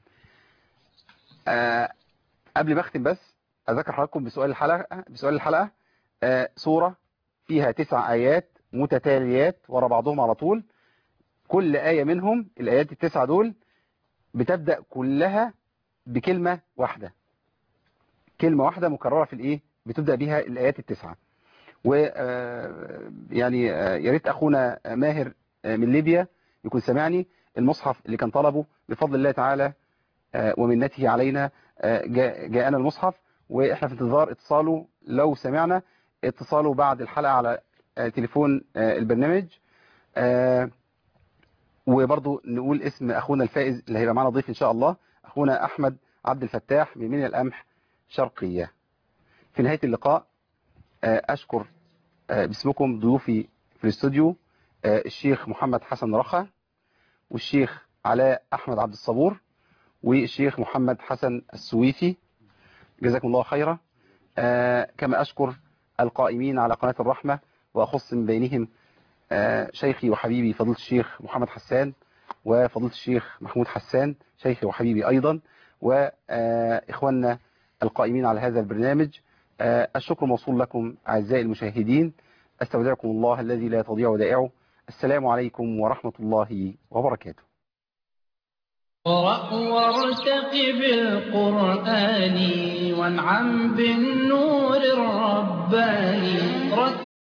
آه قبل ما أختم بس أذكر حضراتكم بسؤال الحلقة بسؤال الحلقة آه سورة فيها تسع آيات متتاليات ورا بعضهم على طول كل آية منهم الآيات التسعة دول بتبدأ كلها بكلمة واحدة كلمة واحدة مكررة في الإيه بتبدأ بها الآيات التسعة و آه، يعني آه، يا ريت أخونا ماهر آه، من ليبيا يكون سمعني المصحف اللي كان طلبه بفضل الله تعالى آه، ومنته علينا آه، جاء- جاءنا المصحف واحنا في انتظار اتصاله لو سمعنا اتصاله بعد الحلقة على آه، تليفون آه، البرنامج آه، وبرضو نقول اسم اخونا الفائز اللي هيبقى معنا ضيف ان شاء الله اخونا احمد عبد الفتاح من منيا القمح شرقية في نهاية اللقاء آه، اشكر آه، باسمكم ضيوفي في الاستوديو آه، الشيخ محمد حسن رخا والشيخ علاء احمد عبد الصبور والشيخ محمد حسن السويفي جزاكم الله خيرا آه، كما أشكر القائمين على قناة الرحمة وأخص من بينهم آه، شيخي وحبيبي فضيلة الشيخ محمد حسان وفضيلة الشيخ محمود حسان شيخي وحبيبي أيضا وإخواننا القائمين على هذا البرنامج آه، الشكر موصول لكم أعزائي المشاهدين أستودعكم الله الذي لا تضيع ودائعه السلام عليكم ورحمة الله وبركاته اقرأ وارتقب القرآن وانعم بالنور الرباني